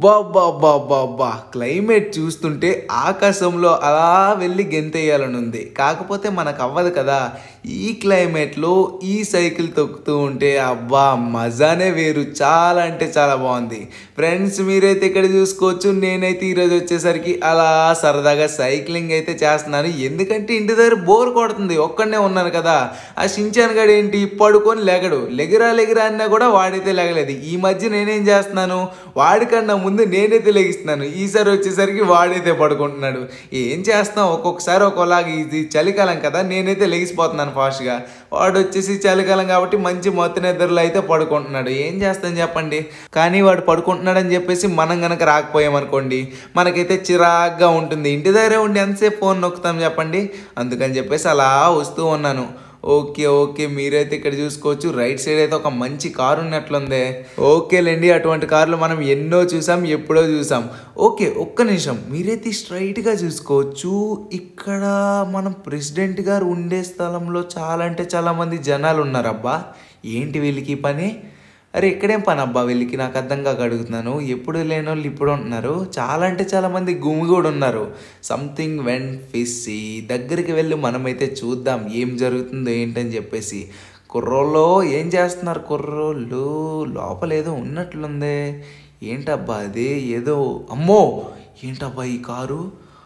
అబ్బా క్లైమేట్ చూస్తుంటే ఆకాశంలో అలా వెళ్ళి గెంతేయాలని ఉంది కాకపోతే మనకు అవ్వదు కదా ఈ క్లైమేట్లో ఈ సైకిల్ తొక్కుతూ ఉంటే అబ్బా మజానే వేరు చాలా అంటే చాలా బాగుంది ఫ్రెండ్స్ మీరైతే ఇక్కడ చూసుకోవచ్చు నేనైతే ఈరోజు వచ్చేసరికి అలా సరదాగా సైక్లింగ్ అయితే చేస్తున్నాను ఎందుకంటే ఇంటి దగ్గర బోర్ కొడుతుంది ఒక్కడనే ఉన్నాను కదా ఆ షించాన్ గడు ఏంటి పడుకొని లెగడు లెగిరా లెగిరా అన్నా కూడా వాడైతే లెగలేదు ఈ మధ్య నేనేం చేస్తున్నాను వాడికన్నా ముందు నేనైతే లెగిస్తున్నాను ఈసారి వచ్చేసరికి వాడైతే పడుకుంటున్నాడు ఏం చేస్తాం ఒక్కొక్కసారి ఒక్కోలాగా ఇది చలికాలం కదా నేనైతే లెగిసిపోతున్నాను ఫాస్ట్గా వాడు వచ్చేసి చలికాలం కాబట్టి మంచి మొత్తం నిద్రలో అయితే పడుకుంటున్నాడు ఏం చేస్తాం చెప్పండి కానీ వాడు పడుకుంటున్నాడని చెప్పేసి మనం గనక రాకపోయామనుకోండి మనకైతే చిరాగ్గా ఉంటుంది ఇంటి దగ్గరే ఉండి ఎంతసేపు ఫోన్ నొక్కుతాం చెప్పండి అందుకని చెప్పేసి అలా వస్తూ ఉన్నాను ఓకే ఓకే మీరైతే ఇక్కడ చూసుకోవచ్చు రైట్ సైడ్ అయితే ఒక మంచి కారు ఉన్నట్లుందే ఓకేలేండి అటువంటి కార్లు మనం ఎన్నో చూసాం ఎప్పుడో చూసాం ఓకే ఒక్క నిమిషం మీరైతే స్ట్రైట్గా చూసుకోవచ్చు ఇక్కడ మనం ప్రెసిడెంట్ గారు ఉండే స్థలంలో చాలా అంటే చాలా మంది జనాలు ఉన్నారబ్బా ఏంటి వీళ్ళకి ఈ పని అరే ఇక్కడేం పని అబ్బా వీళ్ళకి నాకు అర్థం కాక అడుగుతున్నాను ఎప్పుడు లేని వాళ్ళు ఇప్పుడు ఉంటున్నారు చాలా అంటే చాలా మంది గుమి కూడా ఉన్నారు సంథింగ్ వెన్ ఫిస్సి దగ్గరికి వెళ్ళి మనమైతే చూద్దాం ఏం జరుగుతుందో ఏంటని చెప్పేసి కుర్రోళ్ళు ఏం చేస్తున్నారు కుర్రోళ్ళు లోపల ఏదో ఉన్నట్లుందే ఏంటబ్బా అది ఏదో అమ్మో ఏంటబ్బా ఈ కారు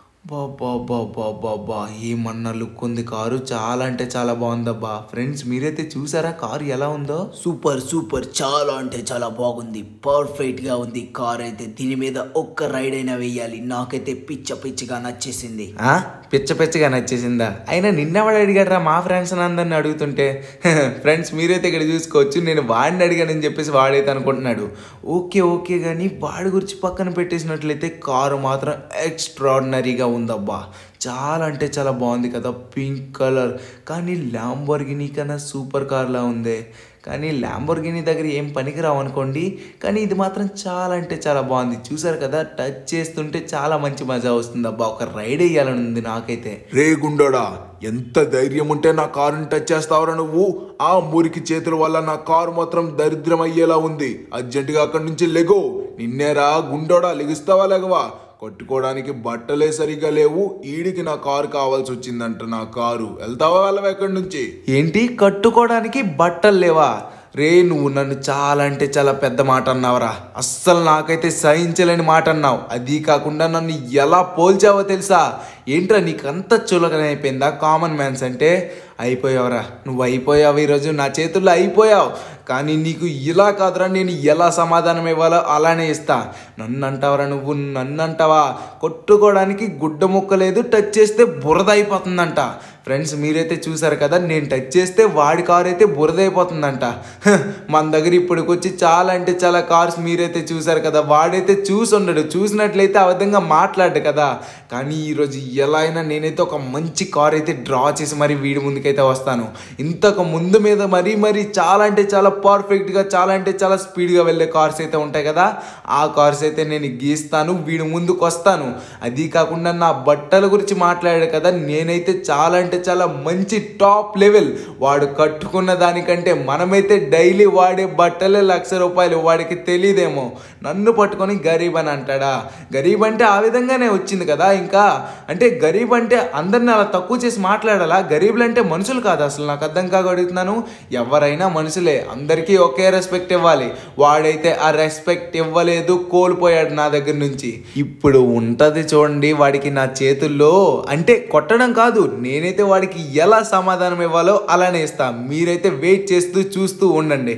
బాబా ఏమన్నా లుక్ ఉంది కారు చాలా అంటే చాలా బాగుందబ్బా ఫ్రెండ్స్ మీరైతే చూసారా కారు ఎలా ఉందో సూపర్ సూపర్ చాలా అంటే చాలా బాగుంది పర్ఫెక్ట్ గా ఉంది కార్ అయితే దీని మీద ఒక్క రైడ్ అయినా వేయాలి నాకైతే పిచ్చ పిచ్చిగా నచ్చేసింది ఆ? పిచ్చ పిచ్చగా నచ్చేసిందా అయినా నిన్నవాడు అడిగాడరా మా ఫ్రెండ్స్ అందరిని అడుగుతుంటే ఫ్రెండ్స్ మీరైతే ఇక్కడ చూసుకోవచ్చు నేను వాడిని అడిగానని చెప్పేసి వాడైతే అనుకుంటున్నాడు ఓకే ఓకే కానీ వాడి గురించి పక్కన పెట్టేసినట్లయితే కారు మాత్రం ఎక్స్ట్రాడినరీగా ఉందబ్బా చాలా అంటే చాలా బాగుంది కదా పింక్ కలర్ కానీ ల్యాంబోర్గిని కన్నా సూపర్ కార్లా ఉంది కానీ ల్యాంబోర్గిని దగ్గర ఏం పనికి రావు అనుకోండి కానీ ఇది మాత్రం చాలా అంటే చాలా బాగుంది చూసారు కదా టచ్ చేస్తుంటే చాలా మంచి మజా వస్తుంది అబ్బా ఒక రైడ్ వేయాలని ఉంది నాకైతే రే గుండోడా ఎంత ధైర్యం ఉంటే నా కారుని టచ్ చేస్తావురా నువ్వు ఆ మురికి చేతుల వల్ల నా కారు మాత్రం దరిద్రం అయ్యేలా ఉంది అర్జెంటుగా అక్కడి నుంచి లెగో నిన్నేరా గుండోడా లెగుస్తావా లెగవా కట్టుకోవడానికి బట్టలే సరిగా లేవు ఈడికి నా కారు కావాల్సి వచ్చిందంట నా కారు వెళ్తావా వెళ్ళవా ఎక్కడి నుంచి ఏంటి కట్టుకోవడానికి బట్టలు లేవా రే నువ్వు నన్ను చాలా అంటే చాలా పెద్ద మాట అన్నావురా అస్సలు నాకైతే సహించలేని మాట అన్నావు అది కాకుండా నన్ను ఎలా పోల్చావో తెలుసా ఏంట్రా నీకు అంత చులకన అయిపోయిందా కామన్ మ్యాన్స్ అంటే అయిపోయావురా నువ్వు అయిపోయావు ఈరోజు నా చేతుల్లో అయిపోయావు కానీ నీకు ఇలా కాదురా నేను ఎలా సమాధానం ఇవ్వాలో అలానే ఇస్తా నన్ను అంటావరా నువ్వు నన్ను అంటావా కొట్టుకోవడానికి గుడ్డ ముక్క లేదు టచ్ చేస్తే బురద అయిపోతుందంట ఫ్రెండ్స్ మీరైతే చూసారు కదా నేను టచ్ చేస్తే వాడి కారు అయితే బురద అయిపోతుందంట హ, మన దగ్గర ఇప్పటికొచ్చి చాలా అంటే చాలా కార్స్ మీరైతే చూసారు కదా వాడైతే చూసి ఉండడు చూసినట్లయితే ఆ విధంగా మాట్లాడు కదా కానీ ఈరోజు ఎలా అయినా నేనైతే ఒక మంచి కార్ అయితే డ్రా చేసి మరి వీడి ముందుకైతే వస్తాను ఇంతకు ముందు మీద మరీ మరీ చాలా అంటే చాలా పర్ఫెక్ట్గా చాలా అంటే చాలా స్పీడ్గా వెళ్ళే కార్స్ అయితే ఉంటాయి కదా ఆ కార్స్ అయితే నేను గీస్తాను వీడి ముందుకు వస్తాను అది కాకుండా నా బట్టల గురించి మాట్లాడాడు కదా నేనైతే చాలా అంటే చాలా మంచి టాప్ లెవెల్ వాడు కట్టుకున్న దానికంటే మనమైతే డైలీ వాడే బట్టలే లక్ష రూపాయలు వాడికి తెలియదేమో నన్ను పట్టుకొని గరీబ్ అని అంటాడా గరీబ్ అంటే ఆ విధంగానే వచ్చింది కదా ఇంకా అంటే గరీబ్ అంటే అందరిని అలా తక్కువ చేసి మాట్లాడాలా గరీబులు అంటే మనుషులు కాదు అసలు నాకు అర్థం కాక అడుగుతున్నాను ఎవరైనా మనుషులే అందరికీ ఒకే రెస్పెక్ట్ ఇవ్వాలి వాడైతే ఆ రెస్పెక్ట్ ఇవ్వలేదు కోల్పోయాడు నా దగ్గర నుంచి ఇప్పుడు ఉంటది చూడండి వాడికి నా చేతుల్లో అంటే కొట్టడం కాదు నేనైతే వాడికి ఎలా సమాధానం ఇవ్వాలో అలానే ఇస్తా మీరైతే వెయిట్ చేస్తూ చూస్తూ ఉండండి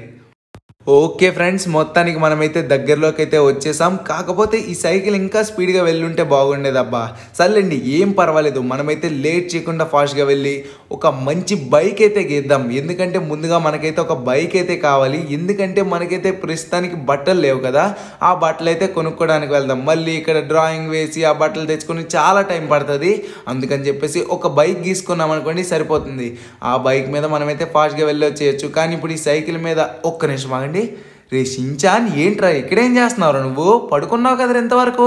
ఓకే ఫ్రెండ్స్ మొత్తానికి మనమైతే దగ్గరలోకి అయితే వచ్చేసాం కాకపోతే ఈ సైకిల్ ఇంకా స్పీడ్గా వెళ్ళుంటే బాగుండేదబ్బా సర్లేండి ఏం పర్వాలేదు మనమైతే లేట్ చేయకుండా ఫాస్ట్గా వెళ్ళి ఒక మంచి బైక్ అయితే గీద్దాం ఎందుకంటే ముందుగా మనకైతే ఒక బైక్ అయితే కావాలి ఎందుకంటే మనకైతే ప్రస్తుతానికి బట్టలు లేవు కదా ఆ బట్టలు అయితే కొనుక్కోవడానికి వెళ్దాం మళ్ళీ ఇక్కడ డ్రాయింగ్ వేసి ఆ బట్టలు తెచ్చుకొని చాలా టైం పడుతుంది అందుకని చెప్పేసి ఒక బైక్ గీసుకున్నాం అనుకోండి సరిపోతుంది ఆ బైక్ మీద మనమైతే ఫాస్ట్గా వెళ్ళి వచ్చేయచ్చు కానీ ఇప్పుడు ఈ సైకిల్ మీద ఒక్క నిమిషం ఆగండి రే షించాన్ ఏంట్రా ఇక్కడేం చేస్తున్నావు నువ్వు పడుకున్నావు కదా ఇంతవరకు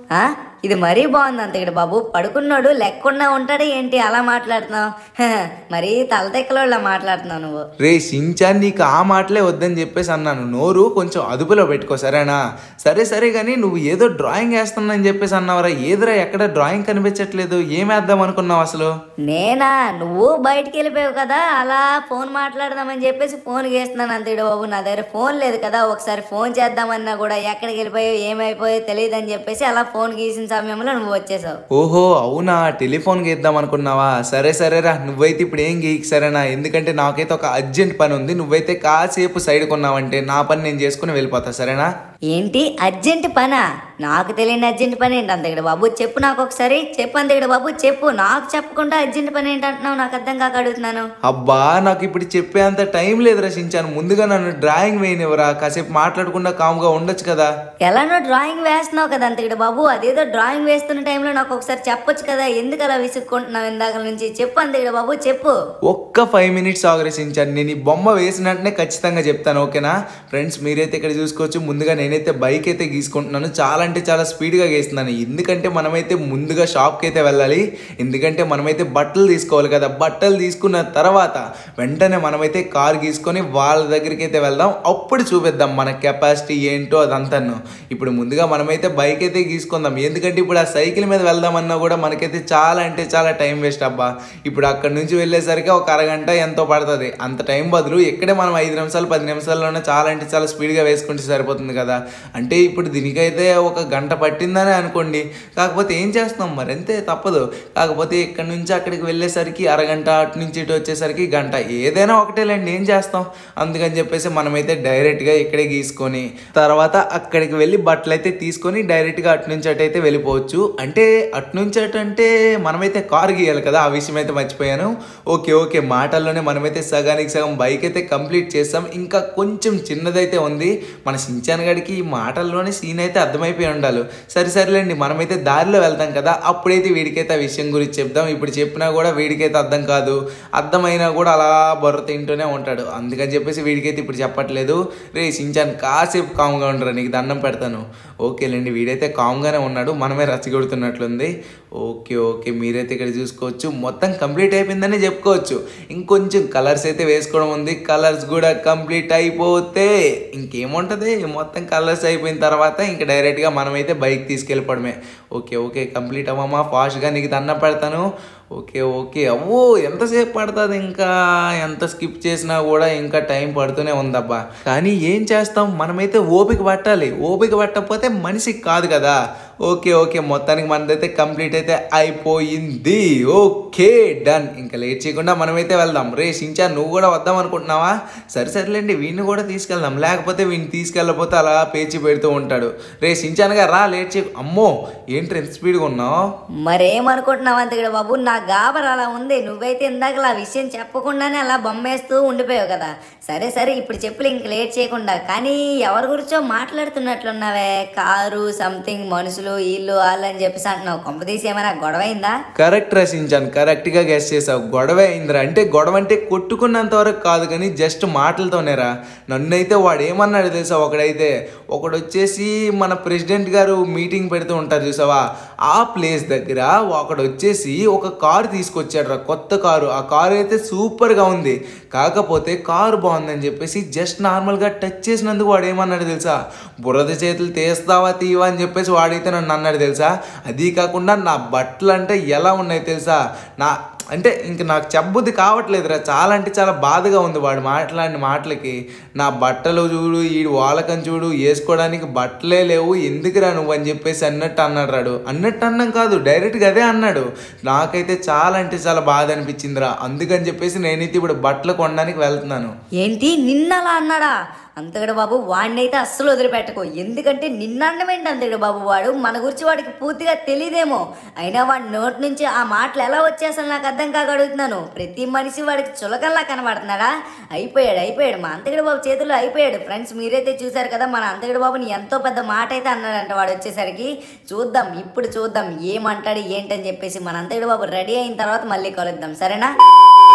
ఆ? ఇది మరీ బాగుంది అంతగడ బాబు పడుకున్నాడు లెక్కకుండా ఉంటాడు ఏంటి అలా మాట్లాడుతున్నావు హ, మరీ తలతెక్కలోళ్ళ మాట్లాడుతున్నావు నువ్వు రే షించాన్ నీకు ఆ మాటలే వద్దని చెప్పేసి అన్నాను నోరు కొంచెం అదుపులో పెట్టుకో సరేనా సరే సరే కానీ నువ్వు ఏదో డ్రాయింగ్ వేస్తున్నానని చెప్పేసి అన్నావురా ఏదిరా ఎక్కడ డ్రాయింగ్ కనిపించట్లేదు ఏం వేద్దాం అనుకున్నావు అసలు నేనా నువ్వు బయటికి వెళ్ళిపోయావు కదా అలా ఫోన్ మాట్లాడదామని చెప్పేసి ఫోన్ చేస్తున్నాను అంతేడు బాబు నా దగ్గర ఫోన్ లేదు కదా ఒకసారి ఫోన్ చేద్దామన్నా కూడా ఎక్కడికి వెళ్ళిపోయావు ఏమైపోయావు తెలియదు అని చెప్పేసి అలా ఫోన్ గీసిన సమయంలో నువ్వు వచ్చేసావు ఓహో అవునా టెలిఫోన్ గీద్దాం అనుకున్నావా సరే సరేరా నువ్వైతే ఇప్పుడు ఏం గీక్ సరేనా ఎందుకంటే నాకైతే ఒక అర్జెంట్ పని ఉంది నువ్వైతే కాసేపు సైడ్ కొన్నావంటే నా పని నేను చేసుకుని వెళ్ళిపోతా సరేనా ఏంటి అర్జెంట్ పనా నాకు తెలియని అర్జెంట్ పని ఏంటి అంతగడ బాబు చెప్పు నాకు ఒకసారి చెప్పు అంతగడ బాబు చెప్పు నాకు చెప్పకుండా అర్జెంట్ పని ఏంటి అంటున్నావు నాకు అర్థం కాక అడుగుతున్నాను అబ్బా నాకు ఇప్పుడు చెప్పేంత టైం లేదు రచించాను ముందుగా నన్ను డ్రాయింగ్ వేయనివ్వరా కాసేపు మాట్లాడకుండా కామ్గా ఉండొచ్చు కదా ఎలానో డ్రాయింగ్ వేస్తున్నావు కదా అంతగడ బాబు అదేదో డ్రాయింగ్ వేస్తున్న టైంలో నాకు ఒకసారి చెప్పొచ్చు కదా ఎందుకు అలా విసుక్కుంటున్నావు ఇందాక నుంచి చెప్పు అంతగడ బాబు చెప్పు ఒక్క ఫైవ్ మినిట్స్ ఆగ్రహించాను నేను ఈ బొమ్మ వేసిన వెంటనే ఖచ్చితంగా చెప్తాను ఓకేనా ఫ్రెండ్స్ మీరైతే ఇక్కడ చూసుకోవచ్చు ముందుగా నేనైతే బైక్ అయితే గీసుకుంటున్నాను చాలా అంటే చాలా స్పీడ్గా గీస్తున్నాను ఎందుకంటే మనమైతే ముందుగా షాప్కి అయితే వెళ్ళాలి ఎందుకంటే మనమైతే బట్టలు తీసుకోవాలి కదా బట్టలు తీసుకున్న తర్వాత వెంటనే మనమైతే కార్ గీసుకొని వాళ్ళ దగ్గరికి అయితే వెళ్దాం అప్పుడు చూపిద్దాం మన కెపాసిటీ ఏంటో అదంతాను ఇప్పుడు ముందుగా మనమైతే బైక్ అయితే గీసుకుందాం ఎందుకంటే ఇప్పుడు ఆ సైకిల్ మీద వెళ్దామన్నా కూడా మనకైతే చాలా అంటే చాలా టైం వేస్ట్ అబ్బా ఇప్పుడు అక్కడ నుంచి వెళ్ళేసరికి ఒక అరగంట ఎంతో పడుతుంది అంత టైం బదులు ఇక్కడే మనం ఐదు నిమిషాలు పది నిమిషాల్లోనే చాలా అంటే చాలా స్పీడ్గా వేసుకుంటే సరిపోతుంది కదా అంటే ఇప్పుడు దీనికైతే ఒక గంట పట్టిందని అనుకోండి కాకపోతే ఏం చేస్తాం మరి అంతే తప్పదు కాకపోతే ఇక్కడ నుంచి అక్కడికి వెళ్ళేసరికి అరగంట అటు నుంచి ఇటు వచ్చేసరికి గంట ఏదైనా ఒకటేలేండి ఏం చేస్తాం అందుకని చెప్పేసి మనమైతే డైరెక్ట్గా ఇక్కడే గీసుకొని తర్వాత అక్కడికి వెళ్ళి బట్టలు అయితే తీసుకొని డైరెక్ట్గా అటు నుంచి అటు అయితే వెళ్ళిపోవచ్చు అంటే అటు నుంచి అటు అంటే మనమైతే కార్ గీయాలి కదా ఆ విషయం అయితే మర్చిపోయాను ఓకే ఓకే మాటల్లోనే మనమైతే సగానికి సగం బైక్ అయితే కంప్లీట్ చేస్తాం ఇంకా కొంచెం చిన్నదైతే ఉంది మన సించాన్ గడికి ఈ మాటల్లోనే సీన్ అయితే అర్థమైపోయి ఉండాలి సరే సరేలేండి మనమైతే దారిలో వెళ్తాం కదా అప్పుడైతే వీడికైతే ఆ విషయం గురించి చెప్దాం ఇప్పుడు చెప్పినా కూడా వీడికైతే అర్థం కాదు అర్థమైనా కూడా అలా బొర్ర తింటూనే ఉంటాడు అందుకని చెప్పేసి వీడికైతే ఇప్పుడు చెప్పట్లేదు రే సించాన్ కాసేపు కామ్గా ఉండరా నీకు దండం పెడతాను ఓకేలేండి వీడైతే కామ్గానే ఉన్నాడు మనమే రచ్చగొడుతున్నట్లుంది ఓకే ఓకే మీరైతే ఇక్కడ చూసుకోవచ్చు మొత్తం కంప్లీట్ అయిపోయిందని చెప్పుకోవచ్చు ఇంకొంచెం కలర్స్ అయితే వేసుకోవడం ఉంది కలర్స్ కూడా కంప్లీట్ అయిపోతే ఇంకేముంటుంది మొత్తం కలర్స్ అయిపోయిన తర్వాత ఇంకా డైరెక్ట్గా మనమైతే బైక్ తీసుకెళ్ళిపోవడమే ఓకే ఓకే కంప్లీట్ అవ్వమ్మా ఫాస్ట్గా నీకు దండం పెడతాను ఓకే ఓకే అవ్వో ఎంతసేపు పడుతుంది ఇంకా ఎంత స్కిప్ చేసినా కూడా ఇంకా టైం పడుతూనే ఉందబ్బా కానీ ఏం చేస్తాం మనమైతే ఓపిక పట్టాలి ఓపిక పట్టకపోతే మనిషికి కాదు కదా ఓకే ఓకే మొత్తానికి మనదైతే కంప్లీట్ అయితే అయిపోయింది ఓకే డన్ ఇంకా లేట్ చేయకుండా మనమైతే వెళ్దాం రే సించా నువ్వు కూడా వద్దాం అనుకుంటున్నావా సరే సరేలేండి వీడిని కూడా తీసుకెళ్దాం లేకపోతే వీడిని తీసుకెళ్ళకపోతే అలా పేచి పెడుతూ ఉంటాడు రే సించాన్గా రా లేట్ చేయ అమ్మో ఏంటి ఎంత స్పీడ్గా ఉన్నావు మరేమనుకుంటున్నావు అంతగడ బాబు నా గాబర్ అలా ఉంది నువ్వైతే ఇందాక ఆ విషయం చెప్పకుండానే అలా బొమ్మేస్తూ ఉండిపోయావు కదా సరే సరే ఇప్పుడు చెప్పులు ఇంక లేట్ చేయకుండా కానీ ఎవరి గురించో మాట్లాడుతున్నట్లున్నావే కారు సంథింగ్ మనుషులు వీళ్ళు వాళ్ళు అని చెప్పేసి అంటున్నావు కొంపదీసి ఏమైనా గొడవ అయిందా కరెక్ట్ రచించాను కరెక్ట్గా గెస్ చేసావు గొడవ అయిందిరా అంటే గొడవ అంటే కొట్టుకున్నంత వరకు కాదు కానీ జస్ట్ మాటలతోనేరా నన్నైతే వాడు ఏమన్నాడు తెలుసా ఒకడైతే ఒకడు వచ్చేసి మన ప్రెసిడెంట్ గారు మీటింగ్ పెడుతూ ఉంటారు చూసావా ఆ ప్లేస్ దగ్గర ఒకడు వచ్చేసి ఒక కారు తీసుకొచ్చాడు రా కొత్త కారు ఆ కారు అయితే సూపర్గా ఉంది కాకపోతే కారు బాగుందని చెప్పేసి జస్ట్ నార్మల్గా టచ్ చేసినందుకు వాడు ఏమన్నాడు తెలుసా బురద చేతులు తీస్తావా తీవా అని చెప్పేసి వాడైతే నన్ను అన్నాడు తెలుసా అది కాకుండా నా బట్టలు అంటే ఎలా ఉన్నాయి తెలుసా నా అంటే ఇంక నాకు చెప్పబుద్ధి కావట్లేదురా చాలా అంటే చాలా బాధగా ఉంది వాడు మాట్లాడిన మాటలకి నా బట్టలు చూడు ఈ వాలకం చూడు వేసుకోవడానికి బట్టలే లేవు ఎందుకురా నువ్వు అని చెప్పేసి అన్నట్టు అన్నాడు రాడు అన్నట్టు అన్నం కాదు డైరెక్ట్గా అదే అన్నాడు నాకైతే చాలా అంటే చాలా బాధ అనిపించిందిరా అందుకని చెప్పేసి నేనైతే ఇప్పుడు బట్టలు కొనడానికి వెళ్తున్నాను ఏంటి నిన్నలా అన్నాడా అంతగడ బాబు వాడినైతే అస్సలు వదిలిపెట్టకు ఎందుకంటే నిన్న అన్నమేంటి అంతగడ బాబు వాడు మన గురించి వాడికి పూర్తిగా తెలియదేమో అయినా వాడి నోటి నుంచి ఆ మాటలు ఎలా వచ్చేసలు నాకు అర్థం కాక అడుగుతున్నాను ప్రతి మనిషి వాడికి చులకల్లా కనబడుతున్నాడా అయిపోయాడు అయిపోయాడు మా అంతగడ బాబు చేతుల్లో అయిపోయాడు ఫ్రెండ్స్ మీరైతే చూసారు కదా మన అంతగడ బాబుని ఎంతో పెద్ద మాట అయితే అన్నాడంట వాడు వచ్చేసరికి చూద్దాం ఇప్పుడు చూద్దాం ఏమంటాడు ఏంటని చెప్పేసి మన అంతగడ బాబు రెడీ అయిన తర్వాత మళ్ళీ కలుద్దాం సరేనా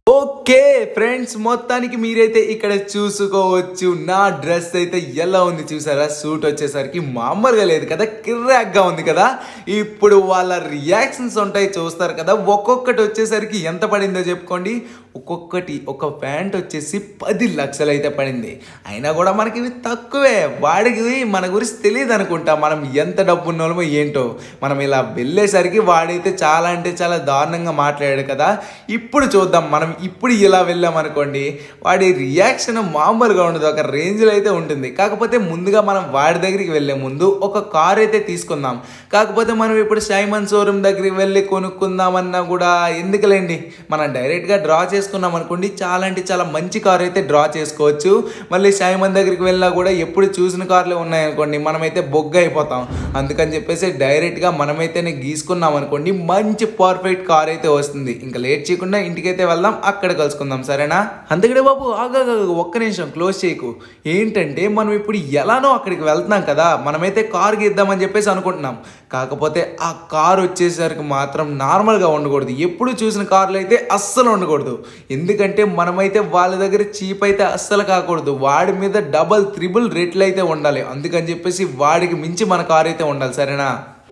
ఓకే ఫ్రెండ్స్ మొత్తానికి మీరైతే ఇక్కడ చూసుకోవచ్చు నా డ్రెస్ అయితే ఎలా ఉంది చూసారా సూట్ వచ్చేసరికి మామూలుగా లేదు కదా కిర్రాక్గా ఉంది కదా ఇప్పుడు వాళ్ళ రియాక్షన్స్ ఉంటాయి చూస్తారు కదా ఒక్కొక్కటి వచ్చేసరికి ఎంత పడిందో చెప్పుకోండి ఒక్కొక్కటి ఒక ప్యాంట్ వచ్చేసి పది లక్షలు అయితే పడింది అయినా కూడా మనకి ఇవి తక్కువే వాడికి మన గురించి తెలియదు అనుకుంటా మనం ఎంత డబ్బు ఉన్నోళ్ళమో ఏంటో మనం ఇలా వెళ్ళేసరికి వాడైతే చాలా అంటే చాలా దారుణంగా మాట్లాడాడు కదా ఇప్పుడు చూద్దాం మనం ఇప్పుడు ఇలా వెళ్ళాం అనుకోండి వాడి రియాక్షన్ మామూలుగా ఉండదు ఒక రేంజ్లో అయితే ఉంటుంది కాకపోతే ముందుగా మనం వాడి దగ్గరికి వెళ్ళే ముందు ఒక కార్ అయితే తీసుకుందాం కాకపోతే మనం ఇప్పుడు సైమన్ షోరూమ్ దగ్గరికి వెళ్ళి కొనుక్కుందామన్నా కూడా ఎందుకులేండి మనం డైరెక్ట్గా డ్రా చేసుకున్నాం అనుకోండి చాలా అంటే చాలా మంచి కార్ అయితే డ్రా చేసుకోవచ్చు మళ్ళీ సైమన్ దగ్గరికి వెళ్ళినా కూడా ఎప్పుడు చూసిన కార్లే ఉన్నాయనుకోండి మనమైతే బొగ్గ అయిపోతాం అందుకని చెప్పేసి డైరెక్ట్గా మనమైతేనే గీసుకున్నాం అనుకోండి మంచి పర్ఫెక్ట్ కార్ అయితే వస్తుంది ఇంకా లేట్ చేయకుండా ఇంటికైతే వెళ్దాం అక్కడ కలుసుకుందాం సరేనా అందుకనే బాబు ఆగా ఒక్క నిమిషం క్లోజ్ చేయకు ఏంటంటే మనం ఇప్పుడు ఎలానో అక్కడికి వెళ్తున్నాం కదా మనమైతే కార్ గీద్దామని చెప్పేసి అనుకుంటున్నాం కాకపోతే ఆ కార్ వచ్చేసరికి మాత్రం నార్మల్గా ఉండకూడదు ఎప్పుడు చూసిన కార్లు అయితే అస్సలు ఉండకూడదు ఎందుకంటే మనమైతే వాళ్ళ దగ్గర చీప్ అయితే అస్సలు కాకూడదు వాడి మీద డబల్ త్రిబుల్ రేట్లు అయితే ఉండాలి అందుకని చెప్పేసి వాడికి మించి మన కార్ అయితే ఉండాలి సరేనా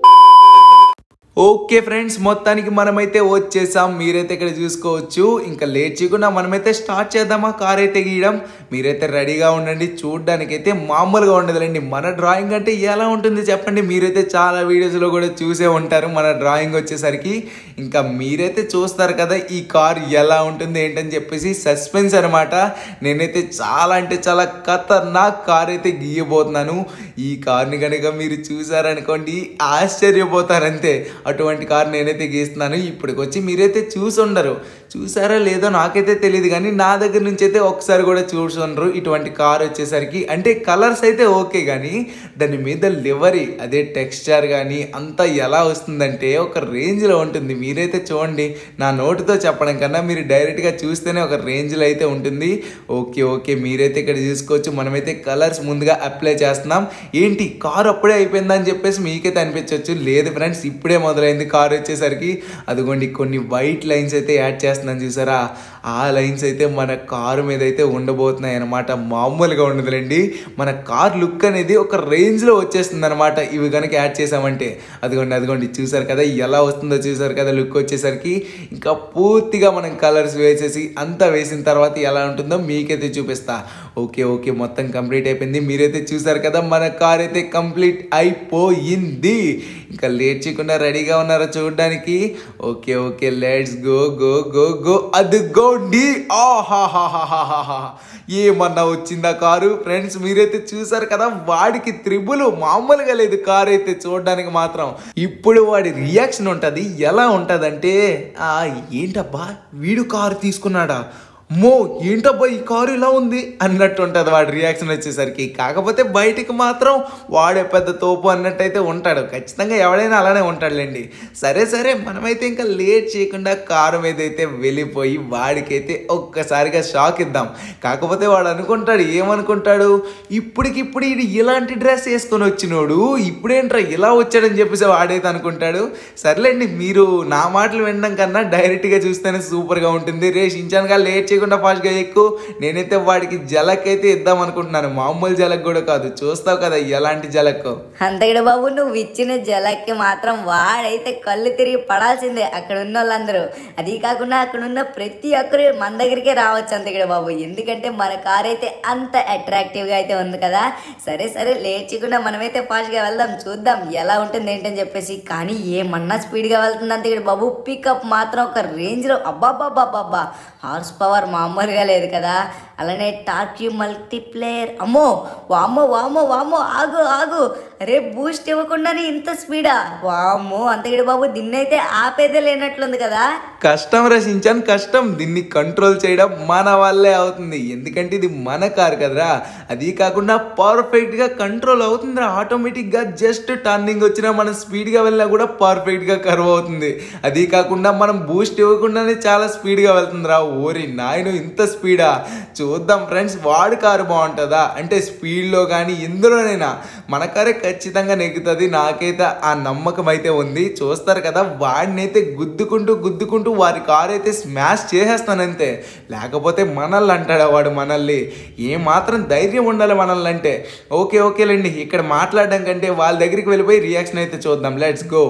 ఓకే ఫ్రెండ్స్ మొత్తానికి మనమైతే వచ్చేసాం మీరైతే ఇక్కడ చూసుకోవచ్చు ఇంకా లేట్ చేయకుండా మనమైతే స్టార్ట్ చేద్దామా కార్ అయితే గీయడం మీరైతే రెడీగా ఉండండి చూడడానికైతే మామూలుగా ఉండదులేండి మన డ్రాయింగ్ అంటే ఎలా ఉంటుంది చెప్పండి మీరైతే చాలా వీడియోస్లో కూడా చూసే ఉంటారు మన డ్రాయింగ్ వచ్చేసరికి ఇంకా మీరైతే చూస్తారు కదా ఈ కార్ ఎలా ఉంటుంది ఏంటని చెప్పేసి సస్పెన్స్ అనమాట నేనైతే చాలా అంటే చాలా ఖతర్నాక్ కార్ అయితే గీయబోతున్నాను ఈ కార్ని కనుక మీరు చూసారనుకోండి ఆశ్చర్యపోతారంతే అటువంటి కార్ నేనైతే గీస్తున్నాను ఇప్పటికొచ్చి మీరైతే చూసి ఉండరు చూసారా లేదో నాకైతే తెలియదు కానీ నా దగ్గర నుంచి అయితే ఒకసారి కూడా చూసుండరు ఇటువంటి కార్ వచ్చేసరికి అంటే కలర్స్ అయితే ఓకే కానీ దాని మీద లివరీ అదే టెక్స్చర్ కానీ అంతా ఎలా వస్తుందంటే ఒక రేంజ్లో ఉంటుంది మీరైతే చూడండి నా నోటితో చెప్పడం కన్నా మీరు డైరెక్ట్గా చూస్తేనే ఒక రేంజ్లో అయితే ఉంటుంది ఓకే ఓకే మీరైతే ఇక్కడ చూసుకోవచ్చు మనమైతే కలర్స్ ముందుగా అప్లై చేస్తున్నాం ఏంటి కార్ అప్పుడే అయిపోయిందని చెప్పేసి మీకైతే అనిపించవచ్చు లేదు ఫ్రెండ్స్ ఇప్పుడే మొదలైంది కార్ వచ్చేసరికి అదిగోండి కొన్ని వైట్ లైన్స్ అయితే యాడ్ చేస్తున్నాను చూసారా ఆ లైన్స్ అయితే మన కారు మీద అయితే ఉండబోతున్నాయి అనమాట మామూలుగా ఉండదులేండి మన కార్ లుక్ అనేది ఒక రేంజ్లో వచ్చేస్తుంది అనమాట ఇవి కనుక యాడ్ చేసామంటే అదిగోండి అదిగోండి చూసారు కదా ఎలా వస్తుందో చూసారు కదా లుక్ వచ్చేసరికి ఇంకా పూర్తిగా మనం కలర్స్ వేసేసి అంతా వేసిన తర్వాత ఎలా ఉంటుందో మీకైతే చూపిస్తా ఓకే ఓకే మొత్తం కంప్లీట్ అయిపోయింది మీరైతే చూసారు కదా మన కార్ అయితే కంప్లీట్ అయిపోయింది ఇంకా లేట్ చేయకుండా రెడీగా ఉన్నారో చూడడానికి okay okay let's go go go go అదిగోండి ఆహాహాహాహాహా ఏమన్నా వచ్చిందా కారు ఫ్రెండ్స్ మీరైతే చూసారు కదా వాడికి త్రిబులు మామూలుగా లేదు కారు అయితే చూడడానికి మాత్రం ఇప్పుడు వాడి రియాక్షన్ ఉంటుంది ఎలా ఉంటుందంటే ఆ ఏంటబ్బా వీడు కారు తీసుకున్నాడా మో ఏంటబ్బా ఈ కారు ఇలా ఉంది అన్నట్టు ఉంటుంది వాడి రియాక్షన్ వచ్చేసరికి కాకపోతే బయటికి మాత్రం వాడే పెద్ద తోపు అన్నట్టయితే ఉంటాడు ఖచ్చితంగా ఎవడైనా అలానే ఉంటాడులేండి సరే సరే మనమైతే ఇంకా లేట్ చేయకుండా కారు మీద అయితే వెళ్ళిపోయి వాడికైతే ఒక్కసారిగా షాక్ ఇద్దాం కాకపోతే వాడు అనుకుంటాడు ఏమనుకుంటాడు ఇప్పటికిప్పుడు ఇది ఇలాంటి డ్రెస్ వేసుకొని వచ్చినోడు ఇప్పుడేంట్రా ఇలా వచ్చాడని చెప్పేసి వాడైతే అనుకుంటాడు సర్లేండి మీరు నా మాటలు వినడం కన్నా డైరెక్ట్గా చూస్తేనే సూపర్గా ఉంటుంది రే షించాన్గా లేట్ చేయకుండా ఫాస్ట్గా ఎక్కువ నేనైతే వాడికి జలక్ అయితే ఇద్దాం అనుకుంటున్నాను మామూలు జలక్ కూడా కాదు చూస్తావు కదా ఎలాంటి జలక్ అంతగడ బాబు నువ్వు ఇచ్చిన జలక్కి మాత్రం వాడైతే కళ్ళు తిరిగి పడాల్సిందే అక్కడ ఉన్న వాళ్ళందరూ అది కాకుండా అక్కడ ఉన్న ప్రతి ఒక్కరు మన దగ్గరికే రావచ్చు అంతగడ బాబు ఎందుకంటే మన కార్ అయితే అంత అట్రాక్టివ్గా అయితే ఉంది కదా సరే సరే లేట్ చేయకుండా మనమైతే ఫాస్ట్గా వెళ్దాం చూద్దాం ఎలా ఉంటుంది ఏంటని చెప్పేసి కానీ ఏమన్నా స్పీడ్గా వెళ్తుంది అంతగడ బాబు పికప్ మాత్రం ఒక రేంజ్లో అబ్బాబ్బాబ్బాబ్బా హార్స్ పవర్ మామూలుగా లేదు కదా అలానే టార్క్యూ మల్టీప్లేయర్ అమ్మో వామ్మో వామ్మో వామ్మో ఆగు ఆగు అరే బూస్ట్ ఇవ్వకుండానే ఇంత స్పీడా వామ్మో అంతగడి బాబు దీన్నైతే ఆపేదే లేనట్లుంది కదా కష్టం రచించాను కష్టం దీన్ని కంట్రోల్ చేయడం మన వల్లే అవుతుంది ఎందుకంటే ఇది మన కార్ కదరా అది కాకుండా పర్ఫెక్ట్గా కంట్రోల్ అవుతుందిరా ఆటోమేటిక్గా జస్ట్ టర్నింగ్ వచ్చినా మనం స్పీడ్గా వెళ్ళినా కూడా పర్ఫెక్ట్గా కర్వ్ అవుతుంది అది కాకుండా మనం బూస్ట్ ఇవ్వకుండానే చాలా స్పీడ్గా వెళ్తుందిరా ఓరి నాయన ఇంత స్పీడా చూద్దాం ఫ్రెండ్స్ వాడి కారు బాగుంటుందా అంటే స్పీడ్లో కానీ ఎందులోనైనా మన కారే ఖచ్చితంగా నెగ్గుతుంది నాకైతే ఆ నమ్మకం అయితే ఉంది చూస్తారు కదా వాడినైతే గుద్దుకుంటూ గుద్దుకుంటూ వారి కారు అయితే స్మాష్ చేసేస్తానంతే లేకపోతే మనల్ని అంటాడా వాడు మనల్ని ఏమాత్రం ధైర్యం ఉండాలి మనల్ని అంటే ఓకే ఓకేలేండి ఇక్కడ మాట్లాడడం కంటే వాళ్ళ దగ్గరికి వెళ్ళిపోయి రియాక్షన్ అయితే చూద్దాం లెట్స్ గో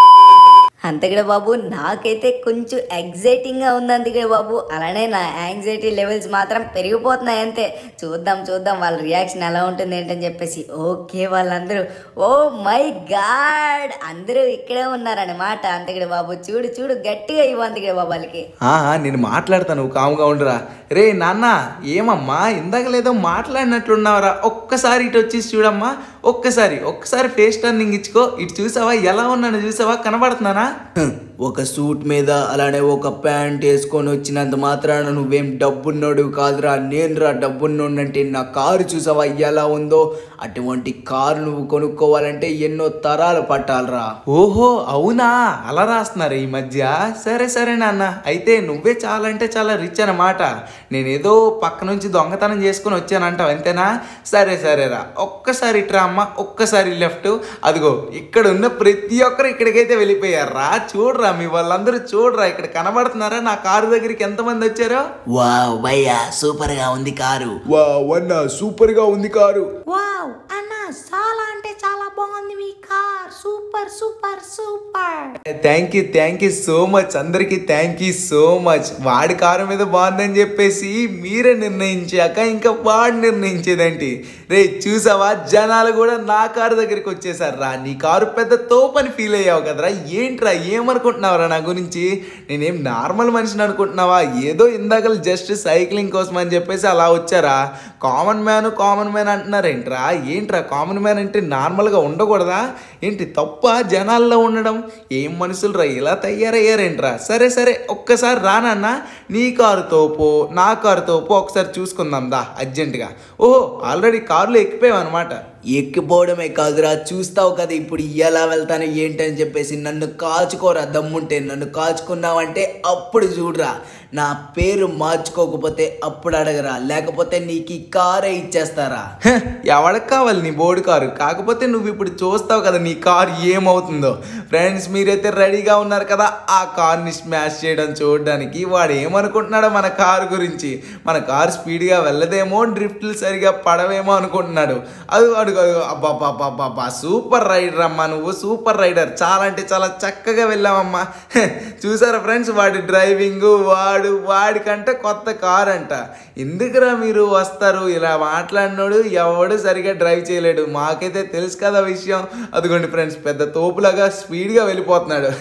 అంతగడ బాబు నాకైతే కొంచెం ఎగ్జైటింగ్గా ఉంది అంతగడ బాబు అలానే నా యాంగ్జైటీ లెవెల్స్ మాత్రం పెరిగిపోతున్నాయి అంతే చూద్దాం చూద్దాం వాళ్ళ రియాక్షన్ ఎలా ఉంటుంది ఏంటని చెప్పేసి ఓకే వాళ్ళందరూ ఓ మై గాడ్ అందరూ ఇక్కడే ఉన్నారన్నమాట అంతగడ బాబు చూడు చూడు గట్టిగా ఇవ్వు అంతగడ బాబు వాళ్ళకి ఆ, నేను మాట్లాడతాను కాముగా ఉండరా రే నాన్న ఏమమ్మా ఇందాక లేదో మాట్లాడినట్లున్నావరా ఒక్కసారి ఇటు వచ్చేసి చూడమ్మా ఒక్కసారి ఒక్కసారి ఫేస్ టర్నింగ్ ఇచ్చుకో ఇటు చూసావా ఎలా ఉన్నాను చూసావా కనబడుతున్నానా హ్మ్, ఒక సూట్ మీద అలానే ఒక ప్యాంట్ వేసుకొని వచ్చినంత మాత్రాన నువ్వేం డబ్బున్నోడు కాదురా నేను రా డబ్బున్నోడంటే నా కారు చూసావా ఎలా ఉందో అటువంటి కారు నువ్వు కొనుక్కోవాలంటే ఎన్నో తరాలు పట్టాలరా ఓహో అవునా అలా రాస్తున్నారు ఈ మధ్య సరే సరే నాన్న అయితే నువ్వే చాలా అంటే చాలా రిచ్ అన్నమాట నేనేదో పక్క నుంచి దొంగతనం చేసుకుని వచ్చానంటావు అంతేనా సరే సరేరా ఒక్కసారి ఇట్రా అమ్మ ఒక్కసారి లెఫ్ట్ అదిగో ఇక్కడ ఉన్న ప్రతి ఒక్కరు ఇక్కడికైతే వెళ్ళిపోయారా చూడరా మీ వాళ్ళందరూ చూడరా ఇక్కడ కనబడుతున్నారా నా కారు దగ్గరికి ఎంతమంది వచ్చారో వావ్ భయ్యా సూపర్ గా ఉంది కారు వా వన్న సూపర్ గా ఉంది కారు వావ్ అన్న చాలా అంటే చాలా బాగుంది మీ car super super super thank you thank you so much అందరికీ థ్యాంక్ యూ సో మచ్ వాడి కారు మీద బాగుందని చెప్పేసి మీరే నిర్ణయించాక ఇంకా వాడు నిర్ణయించేదేంటి రే చూసావా జనాలు కూడా నా కారు దగ్గరికి వచ్చేసారు రా నీ కారు పెద్ద తోపని ఫీల్ అయ్యావు కదరా ఏంట్రా ఏమనుకుంటున్నావురా నా గురించి నేనేం నార్మల్ మనిషిని అనుకుంటున్నావా ఏదో ఇందాక జస్ట్ సైక్లింగ్ కోసం అని చెప్పేసి అలా వచ్చారా కామన్ మ్యాన్ కామన్ మ్యాన్ అంటున్నారేంట్రా ఏంట్రా కామన్ మ్యాన్ అంటే నార్మల్గా ఉండకూడదా ఏంటి తప్ప జనాల్లో ఉండడం ఏం మనుషులు రా ఇలా తయారయ్యారేంట్రా సరే సరే ఒక్కసారి రానన్న నీ కారు తోపు నా కారు తోపు ఒకసారి చూసుకుందాం దా అర్జెంటుగా ఓహో ఆల్రెడీ కారులో ఎక్కిపోయావు అనమాట ఎక్కిపోవడమే కాదురా చూస్తావు కదా ఇప్పుడు ఎలా వెళ్తాను ఏంటని చెప్పేసి నన్ను కాచుకోరా దమ్ముంటే నన్ను కాచుకున్నావంటే అప్పుడు చూడరా నా పేరు మార్చుకోకపోతే అప్పుడు అడగరా లేకపోతే నీకు ఈ కారే ఇచ్చేస్తారా హ, ఎవరికి కావాలి నీ బోర్డు కారు కాకపోతే నువ్వు ఇప్పుడు చూస్తావు కదా నీ కారు ఏమవుతుందో ఫ్రెండ్స్ మీరైతే రెడీగా ఉన్నారు కదా ఆ కార్ని స్మాష్ చేయడం చూడడానికి వాడు ఏమనుకుంటున్నాడో మన కారు గురించి మన కారు స్పీడ్గా వెళ్ళదేమో డ్రిఫ్ట్లు సరిగా పడవేమో అనుకుంటున్నాడు అది అడుగు అబ్బాబ్బాబ్బా సూపర్ రైడర్ అమ్మా నువ్వు సూపర్ రైడర్ చాలా అంటే చాలా చక్కగా వెళ్ళామమ్మా హ, చూసారా ఫ్రెండ్స్ వాడి డ్రైవింగ్ వాడు వాడికంటే కొత్త కార్ అంట ఎందుకురా మీరు వస్తారు ఇలా మాట్లాడినోడు ఎవడు సరిగా డ్రైవ్ చేయలేడు మాకైతే తెలుసు కదా విషయం అదిగోండి ఫ్రెండ్స్ పెద్ద తోపులాగా స్పీడ్గా వెళ్ళిపోతున్నాడు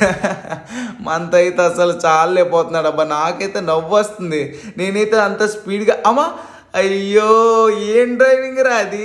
మనతో అయితే అసలు చాలేపోతున్నాడు అబ్బా నాకైతే నవ్వు వస్తుంది నేనైతే అంత స్పీడ్గా అమ్మా అయ్యో ఏం డ్రైవింగ్ రా అది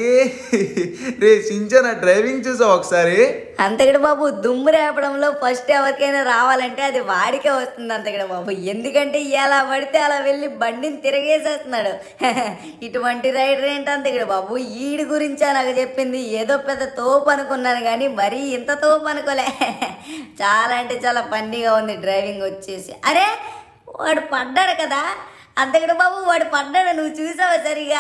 రే సించన డ్రైవింగ్ చూసావు ఒకసారి అంతగడ బాబు దుమ్ము రేపడంలో ఫస్ట్ ఎవరికైనా రావాలంటే అది వాడికే వస్తుంది అంతగడ బాబు ఎందుకంటే ఎలా పడితే అలా వెళ్ళి బండిని తిరగేసేస్తున్నాడు ఇటువంటి రైడర్ ఏంటి అంతగడ బాబు ఈడి గురించా నాకు చెప్పింది ఏదో పెద్ద తోపు అనుకున్నాను కానీ మరీ ఇంత తోపు అనుకోలే చాలా అంటే చాలా ఫన్నీగా ఉంది డ్రైవింగ్ వచ్చేసి అరే వాడు పడ్డాడు కదా అంతగడ బాబు వాడు పడ్డాడు నువ్వు చూసావా సరిగా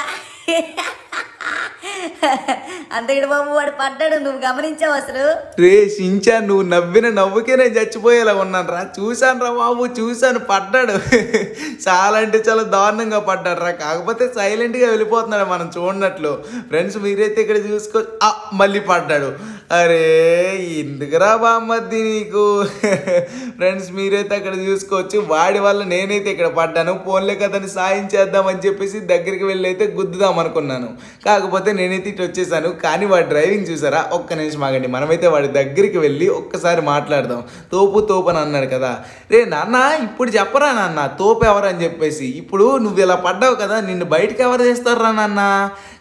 అంతగడ బాబు వాడు పడ్డాడు నువ్వు గమనించావు అసలు రే సించా నువ్వు నవ్విన నవ్వుకే నేను చచ్చిపోయేలా ఉన్నాను రా చూశాను రా బాబు చూశాను పడ్డాడు చాలా అంటే చాలా దారుణంగా పడ్డాడు రా కాకపోతే సైలెంట్గా వెళ్ళిపోతున్నాడు మనం చూడనట్లు ఫ్రెండ్స్ మీరైతే ఇక్కడ చూసుకో ఆ, మళ్ళీ పడ్డాడు అరే ఎందుకురా బామ్మద్ది నీకు ఫ్రెండ్స్ మీరైతే అక్కడ చూసుకోవచ్చు వాడి వల్ల నేనైతే ఇక్కడ పడ్డాను ఫోన్లే కదని సాయం చేద్దామని చెప్పేసి దగ్గరికి వెళ్ళి అయితే గుద్దుదాం అనుకున్నాను కాకపోతే నేనైతే ఇటు వచ్చేసాను కానీ వాడి డ్రైవింగ్ చూసారా ఒక్క నిమిషం ఆగండి మనమైతే వాడి దగ్గరికి వెళ్ళి ఒక్కసారి మాట్లాడదాం తోపు తోపు అని అన్నాడు కదా రే నాన్న ఇప్పుడు చెప్పరా నాన్న తోపు ఎవరు అని చెప్పేసి ఇప్పుడు నువ్వు ఇలా పడ్డావు కదా నిన్ను బయటకు ఎవరు చేస్తారా నాన్న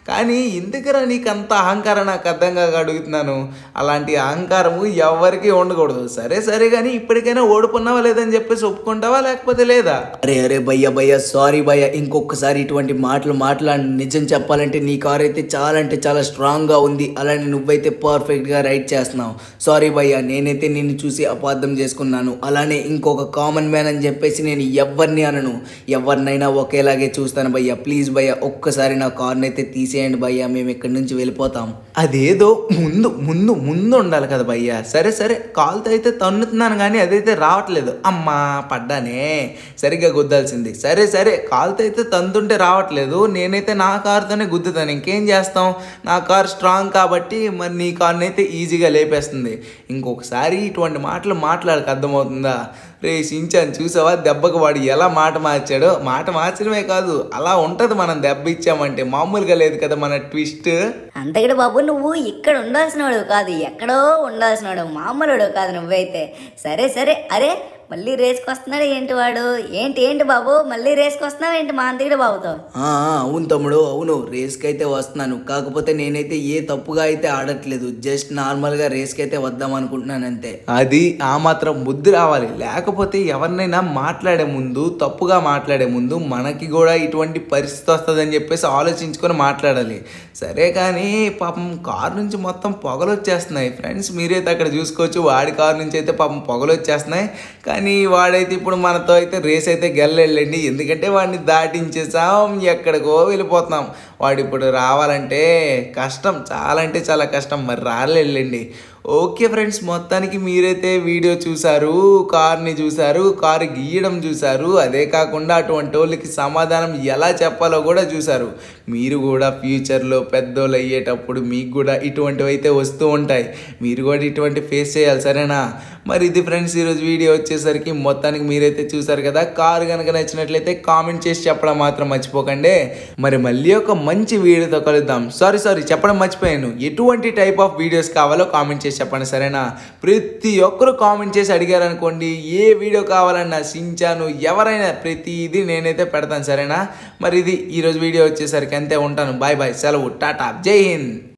కానీ ఎందుకురా నీకు అంత అహంకారం నాకు అర్థం కాక అడుగుతున్నాను అలాంటి అహంకారము ఎవరికి ఉండకూడదు సరే సరే కానీ ఇప్పటికైనా ఓడిపోన్నావా లేదని చెప్పేసి ఒప్పుకుంటావా లేకపోతే లేదా అరే అరే భయ్య భయ్య సారీ భయ్య ఇంకొకసారి ఇటువంటి మాటలు మాట్లాడి నిజం చెప్పాలంటే నీ కార్ అయితే చాలా అంటే చాలా స్ట్రాంగ్గా ఉంది అలానే నువ్వైతే పర్ఫెక్ట్గా రైడ్ చేస్తున్నావు సారీ భయ్య నేనైతే నిన్ను చూసి అపార్థం చేసుకున్నాను అలానే ఇంకొక కామన్ మ్యాన్ అని చెప్పేసి నేను ఎవరిని అనను ఎవరినైనా ఒకేలాగే చూస్తాను భయ్య ప్లీజ్ భయ్య ఒక్కసారి నా కార్ని అయితే తీసేయండి భయ్య మేము ఇక్కడి నుంచి వెళ్ళిపోతాం అదేదో ముందు ముందు ముందు ఉండాలి కదా భయ్య సరే సరే కాల్తో అయితే తన్నుతున్నాను కానీ అదైతే రావట్లేదు అమ్మా పడ్డానే సరిగ్గా గుద్దాల్సింది సరే సరే కాల్తో అయితే తంతుంటే రావట్లేదు నేనైతే నా కారుతోనే గుద్దుతాను ఇంకేం చేస్తాం నా కార్ స్ట్రాంగ్ కాబట్టి మరి నీ కార్ని అయితే ఈజీగా లేపేస్తుంది ఇంకొకసారి ఇటువంటి మాటలు మాట్లాడక అర్థమవుతుందా రే సించాన్ చూసావా దెబ్బకు వాడు ఎలా మాట మార్చాడో మాట మార్చడమే కాదు అలా ఉంటుంది మనం దెబ్బ ఇచ్చామంటే మామూలుగా లేదు కదా మన ట్విస్ట్ అంతగడి బాబు నువ్వు ఇక్కడ ఉండాల్సినవాడు కాదు ఎక్కడో ఉండాల్సినవాడు మామూలుడు కాదు నువ్వైతే సరే సరే అరే మళ్ళీ రేసుకు వస్తున్నాడు ఏంటి వాడు ఏంటి ఏంటి బాబు మళ్ళీ రేసుకు వస్తున్నావు ఏంటి మా అంతగడి బాబుతో ఆ, ఆ, అవును తమ్ముడు అవును రేస్కి అయితే వస్తున్నాను కాకపోతే నేనైతే ఏ తప్పుగా అయితే ఆడట్లేదు జస్ట్ నార్మల్గా రేస్కి అయితే వద్దాం అనుకుంటున్నాను అంతే అది ఆ మాత్రం బుద్ధి రావాలి లేకపోతే ఎవరినైనా మాట్లాడే ముందు తప్పుగా మాట్లాడే ముందు మనకి కూడా ఇటువంటి పరిస్థితి వస్తుందని చెప్పేసి ఆలోచించుకొని మాట్లాడాలి సరే కానీ పాపం కారు నుంచి మొత్తం పొగలు వచ్చేస్తున్నాయి ఫ్రెండ్స్ మీరైతే అక్కడ చూసుకోవచ్చు వాడి కారు నుంచి అయితే పాపం పొగలు వచ్చేస్తున్నాయి కానీ వాడైతే ఇప్పుడు మనతో అయితే రేస్ అయితే గెల్లెళ్ళండి ఎందుకంటే వాడిని దాటించేసాం ఎక్కడికో వెళ్ళిపోతున్నాం వాడు ఇప్పుడు రావాలంటే కష్టం చాలా అంటే చాలా కష్టం మరి రాలేళ్ళండి ఓకే ఫ్రెండ్స్ మొత్తానికి మీరైతే వీడియో చూసారు కార్ని చూసారు కారు గీయడం చూసారు అదే కాకుండా అటువంటి వాళ్ళకి సమాధానం ఎలా చెప్పాలో కూడా చూసారు మీరు కూడా ఫ్యూచర్లో పెద్దోళ్ళు అయ్యేటప్పుడు మీకు కూడా ఇటువంటివి అయితే వస్తూ ఉంటాయి మీరు కూడా ఇటువంటి ఫేస్ చేయాలి సరేనా మరి ఇది ఫ్రెండ్స్ ఈరోజు వీడియో వచ్చేసరికి మొత్తానికి మీరైతే చూసారు కదా కారు కనుక నచ్చినట్లయితే కామెంట్ చేసి చెప్పడం మాత్రం మర్చిపోకండి మరి మళ్ళీ ఒక మంచి వీడియోతో కలుద్దాం సారీ సారీ చెప్పడం మర్చిపోయాను ఎటువంటి టైప్ ఆఫ్ వీడియోస్ కావాలో కామెంట్ చేసి చెప్పండి సరేనా ప్రతి ఒక్కరు కామెంట్ చేసి అడిగారు అనుకోండి ఏ వీడియో కావాలన్నా సించాను ఎవరైనా ప్రతి ఇది నేనైతే పెడతాను సరేనా మరి ఇది ఈరోజు వీడియో వచ్చేసరికి అంతే ఉంటాను బాయ్ బాయ్ సెలవు టాటా జై హింద్